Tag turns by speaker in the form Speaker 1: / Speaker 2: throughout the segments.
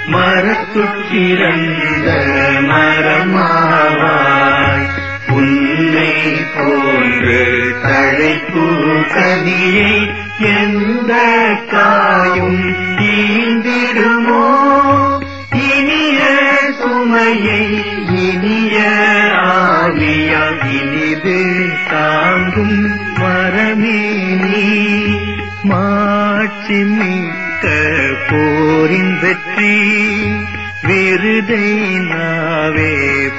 Speaker 1: மரத்துச்சிறந்த மரமாவாய் உன்னை போன்று தழைப்பு கனியை எந்த காயும் ஈந்திடுமோ இனிய சுமையை இனிய ஆவியால் இனிது தாங்கும் மரமே நீ மாட்சி மிக்க போரின் வெற்றி விருதை நாவே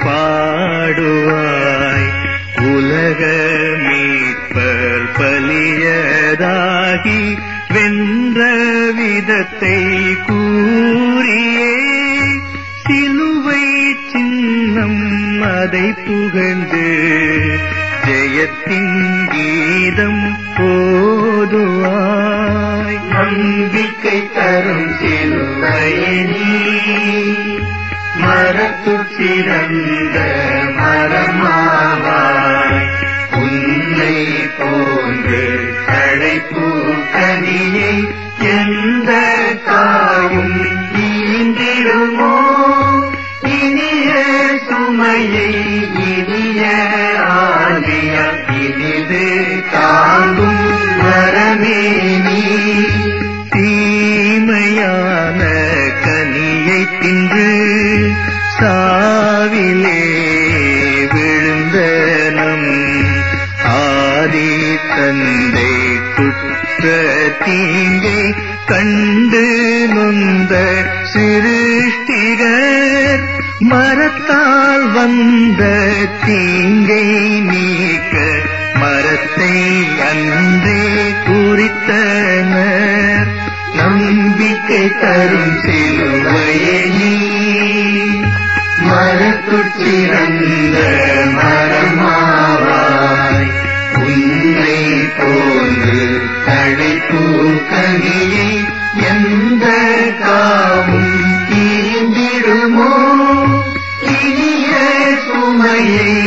Speaker 1: பாடுவாய் உலக மீட்பர் பலியதாகி வென்ற விதத்தை கூறியே சிலுவை சின்னம் அதை புகழ்ந்து ஜெயத்தின் கீதம் போதுவாய் நம்பிக்கை தரும் சிலுவையனி மரத்து சிறந்த மரமாவாய் உன்னை போன்று தழைப்பு கனியை எந்த காயும் ஈந்திடுமோ இனிய சுமையை இனிய ஆவிய இனிது தாங்கும் வரமே நீ தீமையான கனியை தின்று சாவிலே விழுந்த நம் ஆதி தந்தை குற்ற தீங்கை கண்டு நொந்த சிருஷ்டிகர் மரத்தால் வந்த தீங்கை நீக்க மரத்தை அன்றே குறித்தனர் நம்பிக்கை தரும் சிலுவையை மரத்துச்சிறந்த மரமாவாய் உன்னை போன்று தழைப்பு கனியை எந்த காவும் தீந்திடுமோ இனிய சுமையை